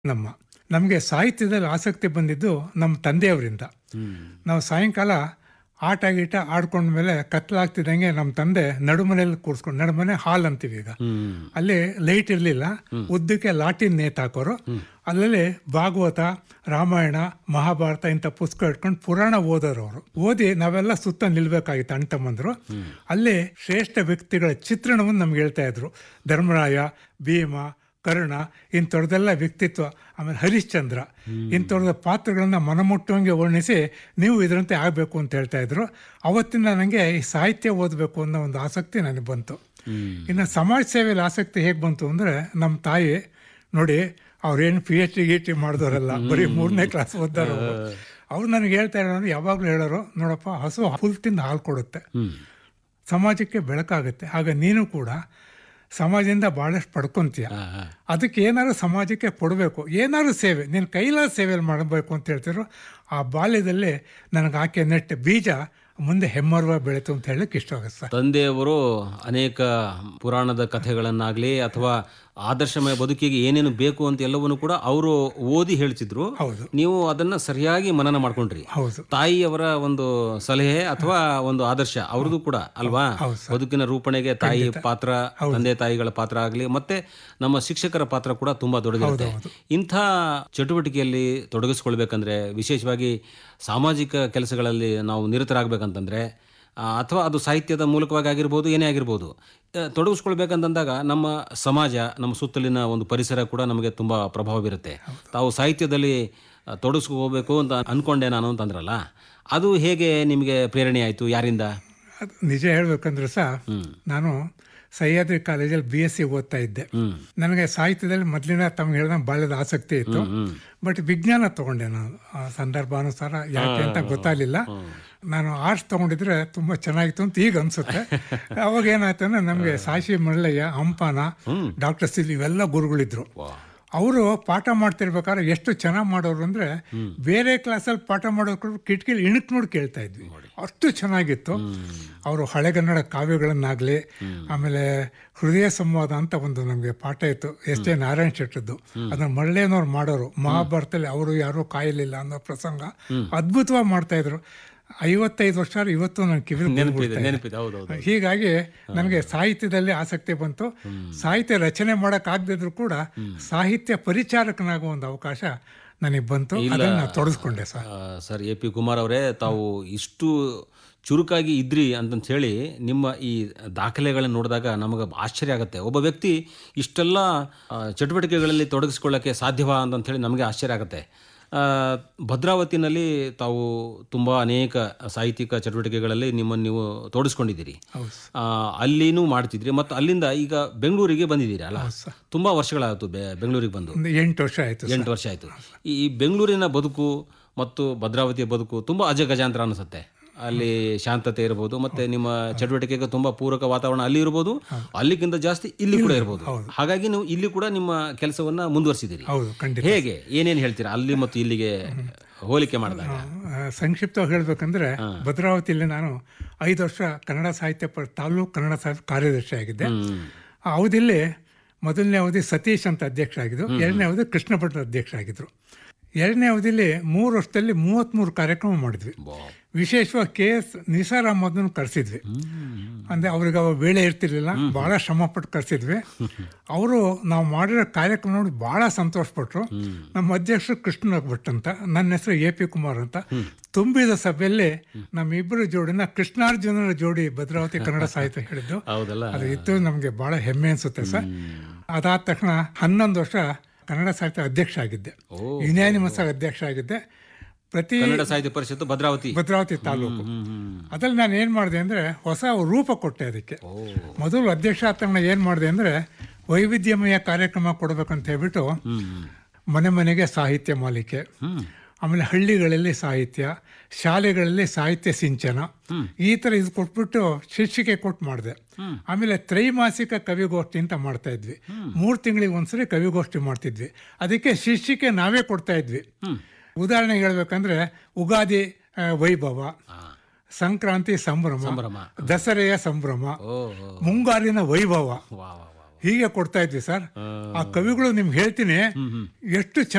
ನಮ್ಮ ನಮಗೆ ಸಾಹಿತ್ಯದಲ್ಲಿ ಆಸಕ್ತಿ ಬಂದಿದ್ದು ನಮ್ಮ ತಂದೆಯವರಿಂದ ನಾವು ಸಾಯಂಕಾಲ ಆಟ ಗೀಟ ಆಡ್ಕೊಂಡ್ಮೇಲೆ ಕತ್ಲಾಗ್ತಿದ್ದಂಗೆ ನಮ್ಮ ತಂದೆ ನಡುಮನೆಯಲ್ಲಿ ಕೂರಿಸ್ಕೊಂಡು ನಡುಮನೆ ಹಾಲ್ ಅಂತೀವಿ ಈಗ ಅಲ್ಲಿ ಲೈಟ್ ಇರಲಿಲ್ಲ ಉದ್ದಕ್ಕೆ ಲಾಟಿನ್ ನೇತಾಕೋರು ಅಲ್ಲಲ್ಲಿ ಭಾಗವತ ರಾಮಾಯಣ ಮಹಾಭಾರತ ಇಂಥ ಪುಸ್ತಕ ಇಟ್ಕೊಂಡು ಪುರಾಣ ಓದೋರು ಅವರು ಓದಿ ನಾವೆಲ್ಲ ಸುತ್ತ ನಿಲ್ಬೇಕಾಗಿತ್ತು ಅಣ್ಣ ತಮ್ಮಂದ್ರು ಅಲ್ಲಿ ಶ್ರೇಷ್ಠ ವ್ಯಕ್ತಿಗಳ ಚಿತ್ರಣವನ್ನು ನಮ್ಗೆ ಹೇಳ್ತಾ ಇದ್ರು ಧರ್ಮರಾಯ ಭೀಮ ಕರ್ಣ ಇಂಥವ್ರದ್ದೆಲ್ಲ ವ್ಯಕ್ತಿತ್ವ ಆಮೇಲೆ ಹರಿಶ್ಚಂದ್ರ ಇಂಥವ್ರದ ಪಾತ್ರಗಳನ್ನ ಮನಮುಟ್ಟುವಂಗೆ ವರ್ಣಿಸಿ ನೀವು ಇದರಂತೆ ಆಗಬೇಕು ಅಂತ ಹೇಳ್ತಾ ಇದ್ರು ಅವತ್ತಿಂದ ನನಗೆ ಈ ಸಾಹಿತ್ಯ ಓದಬೇಕು ಅನ್ನೋ ಒಂದು ಆಸಕ್ತಿ ನನಗೆ ಬಂತು ಇನ್ನು ಸಮಾಜ ಸೇವೆಯಲ್ಲಿ ಆಸಕ್ತಿ ಹೇಗೆ ಬಂತು ಅಂದರೆ ನಮ್ಮ ತಾಯಿ ನೋಡಿ ಅವ್ರೇನು ಪಿ ಎಚ್ ಡಿ ಗಿ ಟಿ ಮಾಡಿದವರಲ್ಲ ಬರೀ ಮೂರನೇ ಕ್ಲಾಸ್ ಓದ್ದಾರ ಅವ್ರು ನನಗೆ ಹೇಳ್ತಾ ಇರೋರು ಯಾವಾಗಲೂ ಹೇಳೋರು ನೋಡಪ್ಪ ಹಸು ಹುಲ್ ತಿಂದು ಹಾಲು ಕೊಡುತ್ತೆ ಸಮಾಜಕ್ಕೆ ಬೆಳಕಾಗುತ್ತೆ ಆಗ ನೀನು ಕೂಡ ಸಮಾಜದಿಂದ ಭಾಳಷ್ಟು ಪಡ್ಕೊಂತೀಯ ಅದಕ್ಕೆ ಏನಾದ್ರು ಸಮಾಜಕ್ಕೆ ಕೊಡಬೇಕು ಏನಾದ್ರು ಸೇವೆ ನಿನ್ನ ಕೈಲಾದ ಸೇವೆಯಲ್ಲಿ ಮಾಡಬೇಕು ಅಂತ ಹೇಳ್ತಿದ್ರು ಆ ಬಾಲ್ಯದಲ್ಲಿ ನನಗೆ ಆಕೆ ನೆಟ್ಟ ಬೀಜ ಮುಂದೆ ಹೆಮ್ಮರವ ಬೆಳೀತು ಅಂತ ಹೇಳಕ್ಕೆ ಇಷ್ಟ ಆಗುತ್ತೆ ಸರ್ ತಂದೆಯವರು ಅನೇಕ ಪುರಾಣದ ಕಥೆಗಳನ್ನಾಗ್ಲಿ ಅಥವಾ ಆದರ್ಶಮಯ ಬದುಕಿಗೆ ಏನೇನು ಬೇಕು ಅಂತ ಎಲ್ಲವನ್ನು ಕೂಡ ಅವರು ಓದಿ ಹೇಳ್ತಿದ್ರು ಹೌದು ನೀವು ಅದನ್ನ ಸರಿಯಾಗಿ ಮನನ ಮಾಡ್ಕೊಂಡ್ರಿ ಹೌದು ತಾಯಿಯವರ ಒಂದು ಸಲಹೆ ಅಥವಾ ಒಂದು ಆದರ್ಶ ಅವ್ರದ್ದು ಕೂಡ ಅಲ್ವಾ ಹೌದು ಸರ್. ಬದುಕಿನ ರೂಪಣೆಗೆ ತಾಯಿ ಪಾತ್ರ ತಂದೆ ತಾಯಿಗಳ ಪಾತ್ರ ಆಗಲಿ ಮತ್ತೆ ನಮ್ಮ ಶಿಕ್ಷಕರ ಪಾತ್ರ ಕೂಡ ತುಂಬಾ ದೊಡ್ಡದಿರುತ್ತೆ ಇಂಥ ಚಟುವಟಿಕೆಯಲ್ಲಿ ತೊಡಗಿಸ್ಕೊಳ್ಬೇಕಂದ್ರೆ ವಿಶೇಷವಾಗಿ ಸಾಮಾಜಿಕ ಕೆಲಸಗಳಲ್ಲಿ ನಾವು ನಿರತರಾಗಬೇಕಂತಂದ್ರೆ ಆ, ಅಥವಾ ಅದು ಸಾಹಿತ್ಯದ ಮೂಲಕವಾಗಿ ಆಗಿರ್ಬೋದು ಏನೇ ಆಗಿರ್ಬೋದು ಆ, ತೊಡಗಿಸ್ಕೊಳ್ಬೇಕಂತಂದಾಗ ನಮ್ಮ ಸಮಾಜ ನಮ್ಮ ಸುತ್ತಲಿನ ಒಂದು ಪರಿಸರ ಕೂಡ ನಮಗೆ ತುಂಬ ಪ್ರಭಾವ ಬೀರುತ್ತೆ ತಾವು ಸಾಹಿತ್ಯದಲ್ಲಿ ಆ, ತೊಡಗಿಸ್ಕೋಬೇಕು ಅಂತ ಅನ್ಕೊಂಡೆ ನಾನು ಅಂತಂದ್ರಲ್ಲ ಅದು ಹೇಗೆ ನಿಮಗೆ ಪ್ರೇರಣೆ ಆಯಿತು ಯಾರಿಂದ ಅದು ನಿಜ ಹೇಳ್ಬೇಕಂದ್ರೆ ಸಹ ನಾನು ಸಹ್ಯಾದ್ರಿ ಕಾಲೇಜಲ್ಲಿ ಬಿ ಎಸ್ ಸಿ ಓದ್ತಾ ಇದ್ದೆ ನನಗೆ ಸಾಹಿತ್ಯದಲ್ಲಿ ಮೊದಲಿನ ತಮ್ಗೆ ಹೇಳಿದ ಬಾಲ್ಯದ ಆಸಕ್ತಿ ಇತ್ತು ಬಟ್ ವಿಜ್ಞಾನ ತಗೊಂಡೆ ನಾನು ಆ ಸಂದರ್ಭಾನುಸಾರ ಯಾಕೆ ಅಂತ ಗೊತ್ತಾಗಲಿಲ್ಲ ನಾನು ಆರ್ಟ್ಸ್ ತಗೊಂಡಿದ್ರೆ ತುಂಬಾ ಚೆನ್ನಾಗಿತ್ತು ಅಂತ ಈಗ ಅನ್ಸುತ್ತೆ ಅವಾಗ ಏನಾಯ್ತು ಅಂದ್ರೆ ನಮಗೆ ಸಾಶಿ ಮಳ್ಳಯ್ಯ ಹಂಪಾನ ಡಾಕ್ಟರ್ ಸಿಲ್ ಇವೆಲ್ಲ ಗುರುಗಳಿದ್ರು ಅವರು ಪಾಠ ಮಾಡ್ತಿರ್ಬೇಕಾದ್ರೆ ಎಷ್ಟು ಚೆನ್ನಾಗಿ ಮಾಡೋರು ಅಂದ್ರೆ ಬೇರೆ ಕ್ಲಾಸಲ್ಲಿ ಪಾಠ ಮಾಡೋರು ಕಿಟಕಿಲಿ ಇಣಕ್ ನೋಡಿ ಕೇಳ್ತಾ ಇದ್ವಿ ಅಷ್ಟು ಚೆನ್ನಾಗಿತ್ತು ಅವರು ಹಳೆಗನ್ನಡ ಕಾವ್ಯಗಳನ್ನಾಗಲಿ ಆಮೇಲೆ ಹೃದಯ ಸಂವಾದ ಅಂತ ಒಂದು ನಮಗೆ ಪಾಠ ಇತ್ತು ಎಸ್ ಜೆ ನಾರಾಯಣ ಶೆಟ್ಟದ್ದು ಅದನ್ನ ಮಳ್ಳೆನವ್ರು ಮಾಡೋರು ಮಹಾಭಾರತದಲ್ಲಿ ಅವರು ಯಾರೂ ಕಾಯಲಿಲ್ಲ ಅನ್ನೋ ಪ್ರಸಂಗ ಅದ್ಭುತವಾಗಿ ಮಾಡ್ತಾ ಇದ್ರು ಐವತ್ತೈದು ವರ್ಷ ಆದ್ರೆ ಇವತ್ತು ನನ್ನ ಕಿವಿ ನೆನಪಿದೆ ನೆನಪಿದೆ ಹೌದೌದು ಹೀಗಾಗಿ ನನಗೆ ಸಾಹಿತ್ಯದಲ್ಲಿ ಆಸಕ್ತಿ ಬಂತು ಸಾಹಿತ್ಯ ರಚನೆ ಮಾಡಕ್ ಆಗದಿದ್ರು ಕೂಡ ಸಾಹಿತ್ಯ ಪರಿಚಾರಕನಾಗುವ ಒಂದು ಅವಕಾಶ ನನಗೆ ಬಂತು ಅದನ್ನ ತೊಡಗಿಸ್ಕೊಂಡೆ ಸರ್ ಆ, ಸರ್ ಎ ಪಿ ಕುಮಾರ್ ಅವರೇ ತಾವು ಇಷ್ಟು ಚುರುಕಾಗಿ ಇದ್ರಿ ಅಂತಂತ ಹೇಳಿ ನಿಮ್ಮ ಈ ದಾಖಲೆಗಳನ್ನು ನೋಡಿದಾಗ ನಮಗೆ ಆಶ್ಚರ್ಯ ಆಗುತ್ತೆ ಒಬ್ಬ ವ್ಯಕ್ತಿ ಇಷ್ಟೆಲ್ಲ ಆ, ಚಟುವಟಿಕೆಗಳಲ್ಲಿ ತೊಡಗಿಸ್ಕೊಳ್ಳೋಕ್ಕೆ ಸಾಧ್ಯವಾ ಅಂತಂತ ಹೇಳಿ ನಮಗೆ ಆಶ್ಚರ್ಯ ಆಗುತ್ತೆ ಆ, ಭದ್ರಾವತಿನಲ್ಲಿ ತಾವು ತುಂಬ ಅನೇಕ ಸಾಹಿತ್ಯಿಕ ಚಟುವಟಿಕೆಗಳಲ್ಲಿ ನಿಮ್ಮನ್ನು ನೀವು ತೋಡಿಸ್ಕೊಂಡಿದ್ದೀರಿ ಹೌದು ಆ, ಅಲ್ಲಿನೂ ಮಾಡ್ತಿದ್ರಿ ಮತ್ತು ಅಲ್ಲಿಂದ ಈಗ ಬೆಂಗಳೂರಿಗೆ ಬಂದಿದ್ದೀರಿ ಅಲ್ಲ ಸರ್. ತುಂಬ ವರ್ಷಗಳಾಯಿತು ಬೆ- ಬೆಂಗಳೂರಿಗೆ ಬಂದು ಒಂದು ಎಂಟು ವರ್ಷ ಆಯ್ತು ಎಂಟು ವರ್ಷ ಆಯಿತು ಈ ಬೆಂಗಳೂರಿನ ಬದುಕು ಮತ್ತು ಭದ್ರಾವತಿಯ ಬದುಕು ತುಂಬ ಅಜಗಜಾಂತರ ಅನಿಸುತ್ತೆ ಅಲ್ಲಿ ಶಾಂತತೆ ಇರ್ಬೋದು ಮತ್ತೆ ನಿಮ್ಮ ಚಟುವಟಿಕೆಗೆ ತುಂಬಾ ಪೂರಕ ವಾತಾವರಣ ಅಲ್ಲಿ ಇರ್ಬೋದು ಅಲ್ಲಿಗಿಂತ ಜಾಸ್ತಿ ಇಲ್ಲಿ ಕೂಡ ಇರ್ಬೋದು ಹಾಗಾಗಿ ನೀವು ಇಲ್ಲಿ ಕೂಡ ನಿಮ್ಮ ಕೆಲಸವನ್ನ ಮುಂದುವರಿಸಿದ್ದೀರಿ ಹೌದು ಖಂಡಿತ ಹೇಗೆ ಏನೇನು ಹೇಳ್ತೀರಾ ಅಲ್ಲಿ ಮತ್ತು ಇಲ್ಲಿಗೆ ಹೋಲಿಕೆ ಮಾಡಿದಾಗ ಆ, ಸಂಕ್ಷಿಪ್ತವಾಗಿ ಹೇಳ್ಬೇಕಂದ್ರೆ ಭದ್ರಾವತಿಯಲ್ಲಿ ನಾನು ಐದು ವರ್ಷ ಕನ್ನಡ ಸಾಹಿತ್ಯ ಪ ತಾಲೂಕು ಕನ್ನಡ ಸಾಹಿತ್ಯ ಕಾರ್ಯದರ್ಶಿ ಆಗಿದ್ದೆ ಆ ಅವಧಿಯಲ್ಲಿ ಮೊದಲನೇ ಅವಧಿ ಸತೀಶ್ ಅಂತ ಅಧ್ಯಕ್ಷ ಆಗಿದ್ದು ಎರಡನೇ ಅವಧಿ ಕೃಷ್ಣ ಭಟ್ರ ಅಧ್ಯಕ್ಷ ಆಗಿದ್ರು ಎರಡನೇ ಅವಧಿಯಲ್ಲಿ ಮೂರು ವರ್ಷದಲ್ಲಿ ಮೂವತ್ತ್ಮೂರು ಕಾರ್ಯಕ್ರಮ ಮಾಡಿದ್ವಿ ವಿಶೇಷವಾಗಿ ಕೆ ಎಸ್ ನಿಸಾರ್ ಅಹಮದ್ನ ಕರೆಸಿದ್ವಿ ಅಂದ್ರೆ ಅವ್ರಿಗೆ ಅವಾಗ ವೇಳೆ ಇರ್ತಿರ್ಲಿಲ್ಲ ಬಹಳ ಶ್ರಮ ಪಟ್ಟು ಕರೆಸಿದ್ವಿ ಅವರು ನಾವು ಮಾಡಿರೋ ಕಾರ್ಯಕ್ರಮ ನೋಡಿ ಬಹಳ ಸಂತೋಷಪಟ್ರು ನಮ್ಮ ಅಧ್ಯಕ್ಷರು ಕೃಷ್ಣ ಭಟ್ ಅಂತ ನನ್ನ ಹೆಸರು ಎ ಪಿ ಕುಮಾರ್ ಅಂತ ತುಂಬಿದ ಸಭೆಯಲ್ಲಿ ನಮ್ಮಿಬ್ಬರು ಜೋಡಿನ ಕೃಷ್ಣಾರ್ಜುನರ ಜೋಡಿ ಭದ್ರಾವತಿ ಕನ್ನಡ ಸಾಹಿತ್ಯ ಹೇಳಿದ್ದು ಹೌದಲ್ಲ ಅದು ಇತ್ತು ನಮಗೆ ಬಹಳ ಹೆಮ್ಮೆ ಅನ್ಸುತ್ತೆ ಸರ್ ಅದಾದ ತಕ್ಷಣ ಹನ್ನೊಂದು ವರ್ಷ ಕನ್ನಡ ಸಾಹಿತ್ಯ ಅಧ್ಯಕ್ಷ ಆಗಿದ್ದೆ ಯುನಾನಿಮಸ್ ಆಗಿ ಅಧ್ಯಕ್ಷ ಆಗಿದ್ದೆ ಪ್ರತಿ ಕನ್ನಡ ಸಾಹಿತ್ಯ ಪರಿಷತ್ತು ಭದ್ರಾವತಿ ಭದ್ರಾವತಿ ತಾಲೂಕು ಅದ್ರಲ್ಲಿ ನಾನು ಏನು ಮಾಡಿದೆ ಅಂದರೆ ಹೊಸ ರೂಪ ಕೊಟ್ಟೆ ಅದಕ್ಕೆ ಮೊದಲು ಅಧ್ಯಕ್ಷ ಆದ ತಕ್ಷಣ ಏನು ಮಾಡಿದೆ ಅಂದರೆ ವೈವಿಧ್ಯಮಯ ಕಾರ್ಯಕ್ರಮ ಕೊಡಬೇಕಂತ ಹೇಳ್ಬಿಟ್ಟು ಮನೆ ಮನೆಗೆ ಸಾಹಿತ್ಯ ಮಾಲಿಕೆ ಆಮೇಲೆ ಹಳ್ಳಿಗಳಲ್ಲಿ ಸಾಹಿತ್ಯ ಶಾಲೆಗಳಲ್ಲಿ ಸಾಹಿತ್ಯ ಸಿಂಚನ ಈ ಥರ ಇದು ಕೊಟ್ಬಿಟ್ಟು ಶೀರ್ಷಿಕೆ ಕೊಟ್ಟು ಮಾಡಿದೆ ಆಮೇಲೆ ತ್ರೈಮಾಸಿಕ ಕವಿಗೋಷ್ಠಿ ಅಂತ ಮಾಡ್ತಾ ಇದ್ವಿ ಮೂರು ತಿಂಗಳಿಗೆ ಒಂದ್ಸರಿ ಕವಿಗೋಷ್ಠಿ ಮಾಡ್ತಿದ್ವಿ ಅದಕ್ಕೆ ಶೀರ್ಷಿಕೆ ನಾವೇ ಕೊಡ್ತಾ ಇದ್ವಿ ಉದಾಹರಣೆಗೆ ಹೇಳ್ಬೇಕಂದ್ರೆ ಉಗಾದಿ ಆ, ವೈಭವ ಸಂಕ್ರಾಂತಿ ಸಂಭ್ರಮ ಸಂಭ್ರಮ. ದಸರೆಯ ಸಂಭ್ರಮ ಓ ಮುಂಗಾರಿನ ವೈಭವ ವಾ ವಾ ವಾ ಹೀಗೆ ಕೊಡ್ತಾ ಇದ್ವಿ ಸರ್ ಆ ಕವಿಗಳು ನಿಮ್ಗೆ ಹೇಳ್ತೀನಿ ಎಷ್ಟು